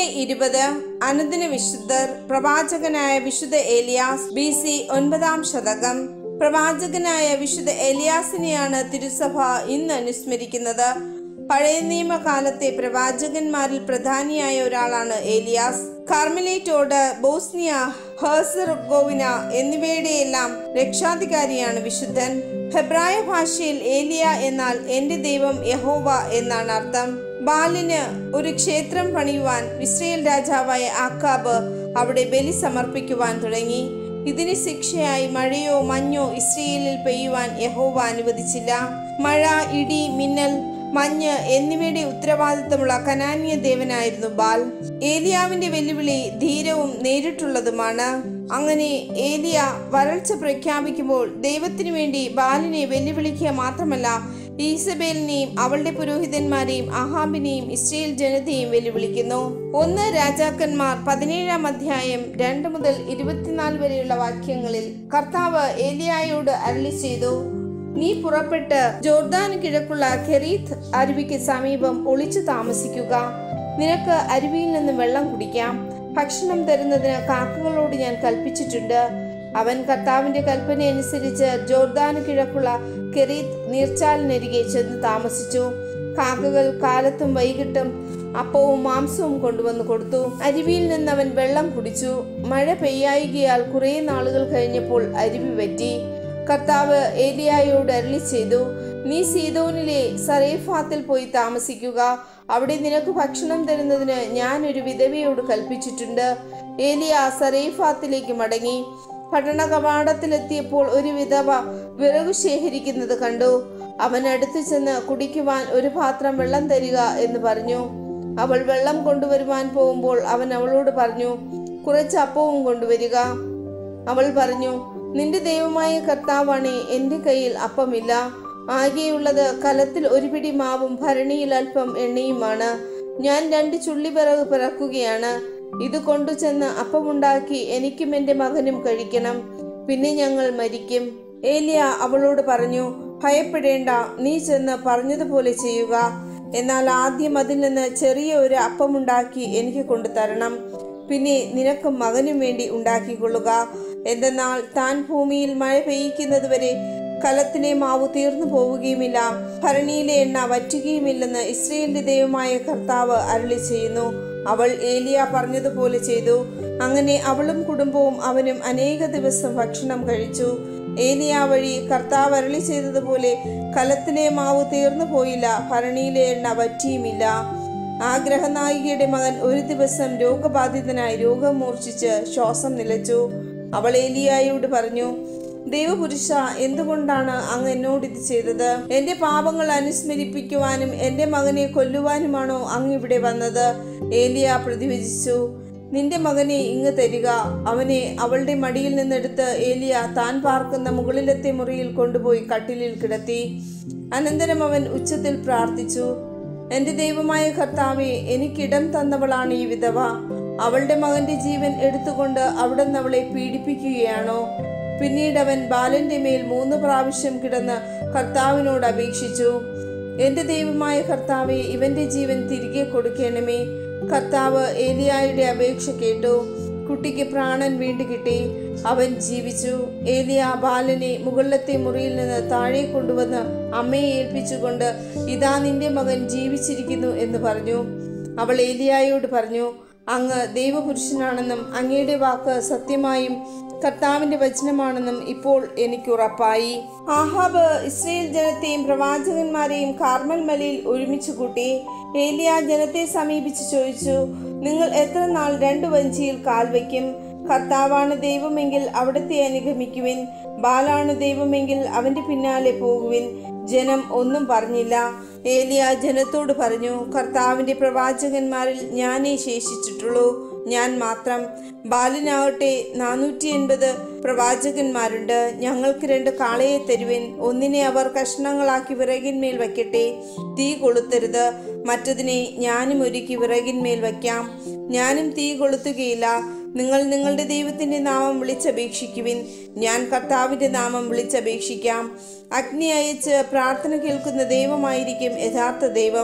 July ഇരുപത് അനുദിന വിശുദ്ധർ പ്രവാചകനായ വിശുദ്ധ ഏലിയാസ് ബി സി ഒൻപതാം ശതകം പ്രവാചകനായ വിശുദ്ധ ഏലിയാസിനെയാണ് തിരുസഭ ഇന്ന് അനുസ്മരിക്കുന്നത് പഴയ നിയമകാലത്തെ പ്രവാചകന്മാരിൽ പ്രധാനിയായ ഒരാളാണ് ഏലിയാസ് കാർമലേറ്റോട് ബോസ്നിയ ഹേസർഗോവിന എന്നിവയുടെയെല്ലാം രക്ഷാധികാരിയാണ് വിശുദ്ധൻ ഹെബ്രായ ഭാഷയിൽ ഏലിയ എന്നാൽ എന്റെ ദൈവം യഹോവ എന്നാണ് അർത്ഥം ബാലിന് ഒരു ക്ഷേത്രം പണിയുവാൻ ഇസ്രയേൽ രാജാവായ ആക്കാബ് അവിടെ ബലി സമർപ്പിക്കുവാൻ തുടങ്ങി ഇതിന് ശിക്ഷയായി മഴയോ മഞ്ഞോ ഇസ്രയേലിൽ പെയ്യുവാൻ യഹോവ അനുവദിച്ചില്ല മഴ ഇടി മിന്നൽ മഞ്ഞ് എന്നിവയുടെ ഉത്തരവാദിത്തമുള്ള കനാന്യ ദേവനായിരുന്നു ബാൽ ഏലിയാവിന്റെ വെല്ലുവിളി ധീരവും നേരിട്ടുള്ളതുമാണ് അങ്ങനെ ഏലിയ വരൾച്ച പ്രഖ്യാപിക്കുമ്പോൾ ദൈവത്തിനു വേണ്ടി ബാലിനെ വെല്ലുവിളിക്കുക മാത്രമല്ല ഈസബേലിനെയും അവളുടെ പുരോഹിതന്മാരെയും അഹാബിനെയും ഇസ്രയേൽ ജനതയെയും വെല്ലുവിളിക്കുന്നു ഒന്ന് രാജാക്കന്മാർ പതിനേഴാം അധ്യായം രണ്ട് മുതൽ ഇരുപത്തിനാല് വരെയുള്ള വാക്യങ്ങളിൽ കർത്താവ് ഏലിയായോട് അരളി ചെയ്തു നീ പുറപ്പെട്ട് ജോർദാന് കിഴക്കുള്ള കെറീത്ത് അരുവിക്ക് സമീപം ഒളിച്ചു താമസിക്കുക നിനക്ക് അരുവിയിൽ നിന്ന് വെള്ളം കുടിക്കാം ഭക്ഷണം തരുന്നതിന് കാക്കകളോട് ഞാൻ കൽപ്പിച്ചിട്ടുണ്ട് അവൻ കർത്താവിന്റെ കൽപ്പന അനുസരിച്ച് ജോർദാന് കിഴക്കുള്ള കെറീത്ത് നീർച്ചാലിനരികെ ചെന്ന് താമസിച്ചു കാക്കകൾ കാലത്തും വൈകിട്ടും അപ്പവും മാംസവും കൊണ്ടുവന്ന് കൊടുത്തു അരുവിയിൽ നിന്ന് അവൻ വെള്ളം കുടിച്ചു മഴ പെയ്യായികയാൽ കുറേ നാളുകൾ കഴിഞ്ഞപ്പോൾ അരുവി വറ്റി കർത്താവ് ഏലിയായോട് അരളി ചെയ്തു നീ സീതോനിലെ സറേഫാത്തിൽ പോയി താമസിക്കുക അവിടെ നിനക്ക് ഭക്ഷണം തരുന്നതിന് ഞാൻ ഒരു വിധവയോട് കൽപ്പിച്ചിട്ടുണ്ട് ഏലിയ സറേഫാത്തിലേക്ക് മടങ്ങി പട്ടണ കവാടത്തിലെത്തിയപ്പോൾ ഒരു വിധവ വിറകു ശേഖരിക്കുന്നത് കണ്ടു അവൻ അടുത്തു ചെന്ന് കുടിക്കുവാൻ ഒരു പാത്രം വെള്ളം തരിക എന്ന് പറഞ്ഞു അവൾ വെള്ളം കൊണ്ടുവരുവാൻ പോകുമ്പോൾ അവൻ അവളോട് പറഞ്ഞു കുറച്ച് അപ്പവും കൊണ്ടുവരിക അവൾ പറഞ്ഞു നിന്റെ ദൈവമായ കർത്താവാണേ എൻ്റെ കയ്യിൽ അപ്പമില്ല ആകെയുള്ളത് കലത്തിൽ ഒരു പിടി മാവും ഭരണിയിൽ അല്പം എണ്ണയുമാണ് ഞാൻ രണ്ട് ചുള്ളിവിറക് പിറക്കുകയാണ് ഇത് കൊണ്ടുചെന്ന് അപ്പമുണ്ടാക്കി എനിക്കും എൻ്റെ മകനും കഴിക്കണം പിന്നെ ഞങ്ങൾ മരിക്കും ഏലിയ അവളോട് പറഞ്ഞു ഭയപ്പെടേണ്ട നീ ചെന്ന് പറഞ്ഞതുപോലെ ചെയ്യുക എന്നാൽ ആദ്യം അതിൽ നിന്ന് ചെറിയ ഒരു അപ്പമുണ്ടാക്കി എനിക്ക് കൊണ്ടുതരണം പിന്നെ നിനക്കും മകനും വേണ്ടി ഉണ്ടാക്കിക്കൊള്ളുക എന്തെന്നാൽ താൻ ഭൂമിയിൽ മഴ പെയ്യിക്കുന്നതുവരെ കലത്തിലെ മാവ് തീർന്നു പോവുകയുമില്ല ഭരണിയിലെ എണ്ണ വറ്റുകയുമില്ലെന്ന് ഇസ്രയേലിന്റെ ദൈവമായ കർത്താവ് അരുളി ചെയ്യുന്നു അവൾ ഏലിയ പറഞ്ഞതുപോലെ ചെയ്തു അങ്ങനെ അവളും കുടുംബവും അവനും അനേക ദിവസം ഭക്ഷണം കഴിച്ചു ഏലിയ വഴി കർത്താവ് അരളി ചെയ്തതുപോലെ കലത്തിലെ മാവ് തീർന്നു പോയില്ല ഭരണിയിലെ എണ്ണ വറ്റിയുമില്ല ആ ഗ്രഹനായികയുടെ മകൻ ഒരു ദിവസം രോഗബാധിതനായി രോഗം മൂർച്ഛിച്ച് ശ്വാസം നിലച്ചു അവൾ ഏലിയായോട് പറഞ്ഞു ദൈവപുരുഷ എന്തുകൊണ്ടാണ് അങ്ങ് എന്നോട് ഇത് ചെയ്തത് എന്റെ പാപങ്ങൾ അനുസ്മരിപ്പിക്കുവാനും എന്റെ മകനെ കൊല്ലുവാനുമാണോ അങ്ങ് ഇവിടെ വന്നത് ഏലിയ പ്രതിവചിച്ചു നിന്റെ മകനെ ഇങ്ങ് തരിക അവനെ അവളുടെ മടിയിൽ നിന്നെടുത്ത് ഏലിയ താൻ പാർക്കുന്ന മുകളിലത്തെ മുറിയിൽ കൊണ്ടുപോയി കട്ടിലിൽ കിടത്തി അനന്തരം അവൻ ഉച്ചത്തിൽ പ്രാർത്ഥിച്ചു എന്റെ ദൈവമായ കർത്താവെ എനിക്കിടം തന്നവളാണ് ഈ വിധവ അവളുടെ മകന്റെ ജീവൻ എടുത്തുകൊണ്ട് അവിടുന്ന് അവളെ പീഡിപ്പിക്കുകയാണോ പിന്നീട് അവൻ ബാലന്റെ മേൽ മൂന്ന് പ്രാവശ്യം കിടന്ന് കർത്താവിനോട് അപേക്ഷിച്ചു എന്റെ ദൈവമായ കർത്താവെ ഇവന്റെ ജീവൻ തിരികെ കൊടുക്കണമേ കർത്താവ് ഏലിയായുടെ അപേക്ഷ കേട്ടു കുട്ടിക്ക് പ്രാണൻ വീണ്ടു കിട്ടി അവൻ ജീവിച്ചു ഏലിയ ബാലനെ മുകളിലത്തെ മുറിയിൽ നിന്ന് താഴെ കൊണ്ടുവന്ന് അമ്മയെ ഏൽപ്പിച്ചുകൊണ്ട് ഇതാ നിന്റെ മകൻ ജീവിച്ചിരിക്കുന്നു എന്ന് പറഞ്ഞു അവൾ ഏലിയായോട് പറഞ്ഞു അങ്ങ് ദൈവപുരുഷനാണെന്നും അങ്ങയുടെ വാക്ക് സത്യമായും കർത്താവിന്റെ വചനമാണെന്നും ഇപ്പോൾ എനിക്ക് ഉറപ്പായി ആഹാബ് ഇസ്രയേൽ ജനത്തെയും പ്രവാചകന്മാരെയും കാർമൽ മലയിൽ ഒരുമിച്ച് കൂട്ടി ഏലിയ ജനത്തെ സമീപിച്ച് ചോദിച്ചു നിങ്ങൾ എത്ര നാൾ രണ്ടു വഞ്ചിയിൽ കാൽ വയ്ക്കും കർത്താവാണ് ദൈവമെങ്കിൽ അവിടത്തെ അനുഗമിക്കുവിൻ ബാലാണ് ദൈവമെങ്കിൽ അവന്റെ പിന്നാലെ പോകുവിൻ ജനം ഒന്നും പറഞ്ഞില്ല ഏലിയ ജനത്തോട് പറഞ്ഞു കർത്താവിന്റെ പ്രവാചകന്മാരിൽ ഞാനേ ശേഷിച്ചിട്ടുള്ളൂ ഞാൻ മാത്രം ബാലിനാകട്ടെ നാനൂറ്റി എൺപത് പ്രവാചകന്മാരുണ്ട് ഞങ്ങൾക്ക് രണ്ട് കാളയെ തരുവിൻ ഒന്നിനെ അവർ കഷ്ണങ്ങളാക്കി വിറകിന്മേൽ വയ്ക്കട്ടെ തീ കൊളുത്തരുത് മറ്റതിനെ ഞാനും ഒരുക്കി വിറകിന്മേൽ വയ്ക്കാം ഞാനും തീ കൊളുത്തുകയില്ല നിങ്ങൾ നിങ്ങളുടെ ദൈവത്തിന്റെ നാമം വിളിച്ചപേക്ഷിക്കുവിൻ ഞാൻ കർത്താവിന്റെ നാമം വിളിച്ചപേക്ഷിക്കാം അഗ്നി അയച്ച് പ്രാർത്ഥന കേൾക്കുന്ന ദൈവമായിരിക്കും യഥാർത്ഥ ദൈവം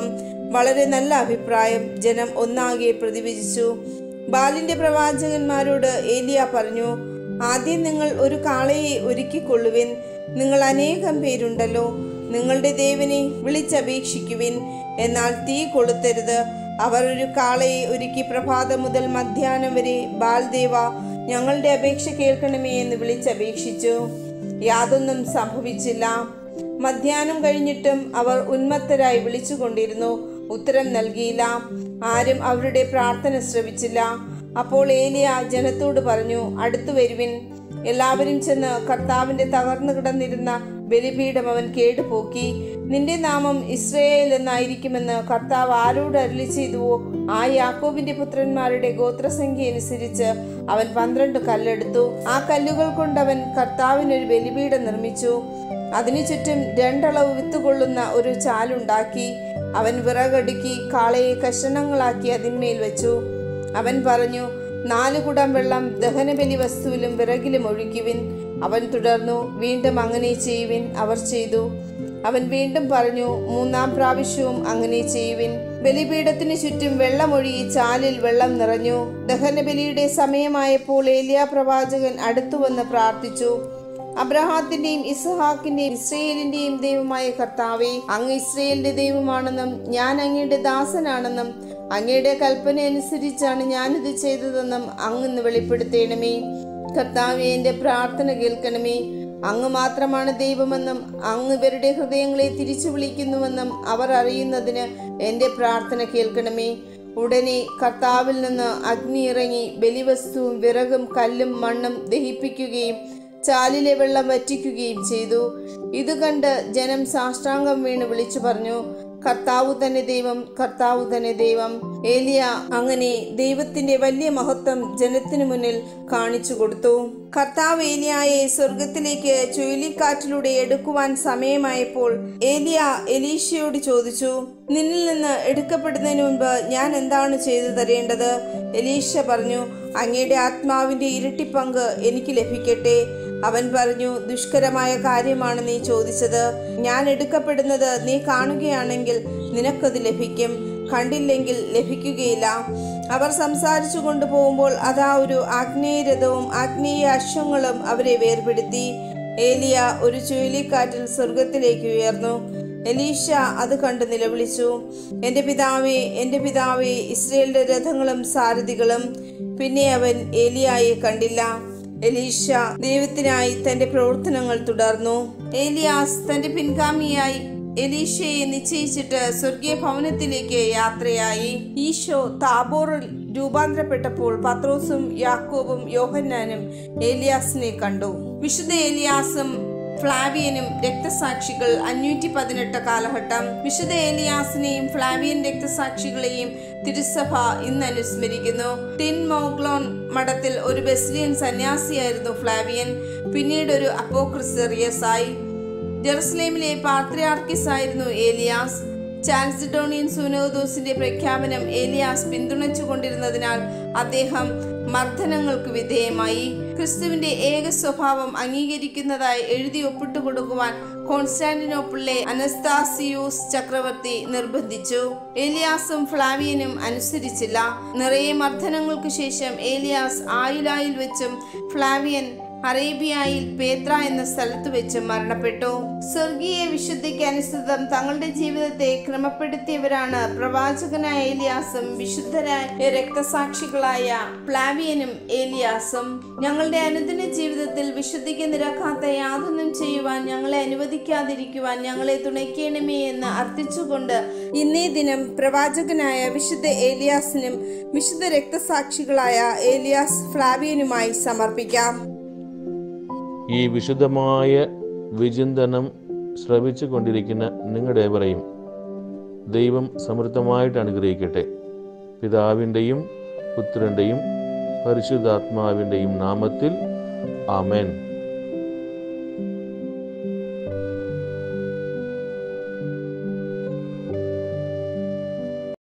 വളരെ നല്ല അഭിപ്രായം ജനം ഒന്നാകെ പ്രതിവചിച്ചു ബാലിന്റെ പ്രവാചകന്മാരോട് ഏലിയ പറഞ്ഞു ആദ്യം നിങ്ങൾ ഒരു കാളയെ ഒരുക്കിക്കൊള്ളുവിൻ നിങ്ങൾ അനേകം പേരുണ്ടല്ലോ നിങ്ങളുടെ ദേവനെ വിളിച്ചപേക്ഷിക്കുവിൻ എന്നാൽ തീ കൊളുത്തരുത് അവർ ഒരു കാളയെ ഒരുക്കി പ്രഭാതം മുതൽ മധ്യാഹ്നം വരെ ബാൽദേവ ഞങ്ങളുടെ അപേക്ഷ കേൾക്കണമേ എന്ന് വിളിച്ചപേക്ഷിച്ചു യാതൊന്നും സംഭവിച്ചില്ല മധ്യാഹ്നം കഴിഞ്ഞിട്ടും അവർ ഉന്മത്തരായി വിളിച്ചുകൊണ്ടിരുന്നു ഉത്തരം നൽകിയില്ല ആരും അവരുടെ പ്രാർത്ഥന ശ്രവിച്ചില്ല അപ്പോൾ ഏലിയ ജനത്തോട് പറഞ്ഞു അടുത്തു വരുവിൻ എല്ലാവരും ചെന്ന് കർത്താവിന്റെ തകർന്നു കിടന്നിരുന്ന ബലിപീഠം അവൻ കേടുപോക്കി നിന്റെ നാമം ഇസ്രയേൽ എന്നായിരിക്കുമെന്ന് കർത്താവ് ആരോട് അരുളി ചെയ്തുവോ ആ യാക്കോബിന്റെ പുത്രന്മാരുടെ ഗോത്രസംഖ്യ അനുസരിച്ച് അവൻ പന്ത്രണ്ട് കല്ലെടുത്തു ആ കല്ലുകൾ കൊണ്ടവൻ കർത്താവിനൊരു ബലിപീഠം നിർമ്മിച്ചു അതിനു ചുറ്റും രണ്ടളവ് വിത്തുകൊള്ളുന്ന ഒരു ചാലുണ്ടാക്കി അവൻ വിറകടുക്കി കാളയെ കഷണങ്ങളാക്കി അതിന്മേൽ വെച്ചു അവൻ പറഞ്ഞു നാല് കുടം വെള്ളം ദഹനബലി വസ്തുവിലും വിറകിലും ഒഴിക്കുവിൻ അവൻ തുടർന്നു വീണ്ടും അങ്ങനെ ചെയ്യുവിൻ അവർ ചെയ്തു അവൻ വീണ്ടും പറഞ്ഞു മൂന്നാം പ്രാവശ്യവും അങ്ങനെ ചെയ്യുവിൻ ബലിപീഠത്തിന് ചുറ്റും വെള്ളമൊഴുകി ചാലിൽ വെള്ളം നിറഞ്ഞു ദഹനബലിയുടെ സമയമായപ്പോൾ ഏലിയ പ്രവാചകൻ അടുത്തുവന്ന് പ്രാർത്ഥിച്ചു അബ്രഹാത്തിന്റെയും ഇസ്ഹാക്കിന്റെയും ഇസ്രയേലിന്റെയും ദൈവമായ കർത്താവെ അങ്ങ് ഇസ്രയേലിന്റെ ദൈവമാണെന്നും ഞാൻ അങ്ങയുടെ ദാസനാണെന്നും അങ്ങയുടെ കൽപ്പന അനുസരിച്ചാണ് ഞാനിത് ചെയ്തതെന്നും അങ്ങ് വെളിപ്പെടുത്തേണമേ കർത്താവെ എന്റെ പ്രാർത്ഥന കേൾക്കണമേ അങ്ങ് മാത്രമാണ് ദൈവമെന്നും അങ്ങ് ഇവരുടെ ഹൃദയങ്ങളെ തിരിച്ചു വിളിക്കുന്നുവെന്നും അവർ അറിയുന്നതിന് എന്റെ പ്രാർത്ഥന കേൾക്കണമേ ഉടനെ കർത്താവിൽ നിന്ന് അഗ്നി ഇറങ്ങി ബലിവസ്തുവും വിറകും കല്ലും മണ്ണും ദഹിപ്പിക്കുകയും ചാലിലെ വെള്ളം വറ്റിക്കുകയും ചെയ്തു ഇത് കണ്ട് ജനം സാഷ്ടാംഗം വീണ് വിളിച്ചു പറഞ്ഞു കർത്താവു തന്നെ ദൈവം കർത്താവു തന്നെ ദൈവം ഏലിയ അങ്ങനെ ദൈവത്തിന്റെ വലിയ മഹത്വം ജനത്തിനു മുന്നിൽ കാണിച്ചു കൊടുത്തു കർത്താവ് ഏലിയായെ സ്വർഗത്തിലേക്ക് ചുഴലിക്കാറ്റിലൂടെ എടുക്കുവാൻ സമയമായപ്പോൾ ഏലിയ എലീഷയോട് ചോദിച്ചു നിന്നിൽ നിന്ന് എടുക്കപ്പെടുന്നതിന് മുൻപ് ഞാൻ എന്താണ് ചെയ്തു തരേണ്ടത് എലീഷ പറഞ്ഞു അങ്ങയുടെ ആത്മാവിന്റെ ഇരട്ടി പങ്ക് എനിക്ക് ലഭിക്കട്ടെ അവൻ പറഞ്ഞു ദുഷ്കരമായ കാര്യമാണ് നീ ചോദിച്ചത് ഞാൻ എടുക്കപ്പെടുന്നത് നീ കാണുകയാണെങ്കിൽ നിനക്കത് ലഭിക്കും കണ്ടില്ലെങ്കിൽ ലഭിക്കുകയില്ല അവർ സംസാരിച്ചു കൊണ്ടുപോകുമ്പോൾ അതാ ഒരു ആഗ്നേയരഥവും ആഗ്നേയ അശ്വങ്ങളും അവരെ വേർപെടുത്തി ഏലിയ ഒരു ചുഴലിക്കാറ്റിൽ സ്വർഗത്തിലേക്ക് ഉയർന്നു എലീഷ അത് കണ്ട് നിലവിളിച്ചു എൻ്റെ പിതാവേ എൻ്റെ പിതാവേ ഇസ്രയേലിന്റെ രഥങ്ങളും സാരഥികളും പിന്നെ അവൻ ഏലിയായെ കണ്ടില്ല എലീഷ ദൈവത്തിനായി തന്റെ പ്രവർത്തനങ്ങൾ തുടർന്നു ഏലിയാസ് തന്റെ പിൻഗാമിയായി എലീഷയെ നിശ്ചയിച്ചിട്ട് സ്വർഗീയ ഭവനത്തിലേക്ക് യാത്രയായി ഈശോ താബോറിൽ രൂപാന്തരപ്പെട്ടപ്പോൾ പത്രോസും യാക്കോബും യോഹന്നാനും ഏലിയാസിനെ കണ്ടു വിശുദ്ധ ഏലിയാസും ഫ്ലാവിയനും രക്തസാക്ഷികൾ അഞ്ഞൂറ്റി പതിനെട്ട് കാലഘട്ടം വിശുദ്ധ ഏലിയാസിനെയും ഫ്ലാവിയൻ രക്തസാക്ഷികളെയും തിരുസഭ ഇന്ന് അനുസ്മരിക്കുന്നു ടിൻ മോഗ്ലോൺ മഠത്തിൽ ഒരു ബെസ്ലിയൻ സന്യാസിയായിരുന്നു ഫ്ലാവിയൻ പിന്നീട് ഒരു അപ്പോക്രിസറിയസ് ആയി ജെറുസലേമിലെ പാത്രിയാർക്കിസ് ആയിരുന്നു ഏലിയാസ് ചാൻസിഡോണിയൻ സുനോദോസിന്റെ പ്രഖ്യാപനം ഏലിയാസ് പിന്തുണച്ചുകൊണ്ടിരുന്നതിനാൽ അദ്ദേഹം മർദ്ദനങ്ങൾക്ക് വിധേയമായി ക്രിസ്തുവിന്റെ ഏക സ്വഭാവം അംഗീകരിക്കുന്നതായി എഴുതി ഒപ്പിട്ടു കൊടുക്കുവാൻ കോൺസ്റ്റാന്റിനോപ്പിളിലെ അനസ്താസിയൂസ് ചക്രവർത്തി നിർബന്ധിച്ചു ഏലിയാസും ഫ്ലാവിയനും അനുസരിച്ചില്ല നിറയെ മർദ്ദനങ്ങൾക്ക് ശേഷം ഏലിയാസ് ആയിലായിൽ വെച്ചും ഫ്ലാവിയൻ അറേബ്യയിൽ പേത്ര എന്ന സ്ഥലത്ത് വെച്ച് മരണപ്പെട്ടു സ്വർഗീയ വിശുദ്ധിക്ക് അനുസൃതം തങ്ങളുടെ ജീവിതത്തെ ക്രമപ്പെടുത്തിയവരാണ് പ്രവാചകനായ ഏലിയാസും വിശുദ്ധരായ രക്തസാക്ഷികളായ പ്ലാവിയനും ഏലിയാസും ഞങ്ങളുടെ അനുദിന ജീവിതത്തിൽ വിശുദ്ധിക്ക് നിരക്കാത്ത യാതൊന്നും ചെയ്യുവാൻ ഞങ്ങളെ അനുവദിക്കാതിരിക്കുവാൻ ഞങ്ങളെ തുണയ്ക്കണമേ എന്ന് അർത്ഥിച്ചുകൊണ്ട് ഇന്നേ ദിനം പ്രവാചകനായ വിശുദ്ധ ഏലിയാസിനും വിശുദ്ധ രക്തസാക്ഷികളായ ഏലിയാസ് ഫ്ലാവിയനുമായി സമർപ്പിക്കാം ഈ വിശുദ്ധമായ വിചിന്തനം ശ്രവിച്ചു കൊണ്ടിരിക്കുന്ന നിങ്ങളുടെവരെയും ദൈവം സമൃദ്ധമായിട്ട് അനുഗ്രഹിക്കട്ടെ പിതാവിൻ്റെയും പുത്രൻ്റെയും പരിശുദ്ധാത്മാവിൻ്റെയും നാമത്തിൽ ആമേൻ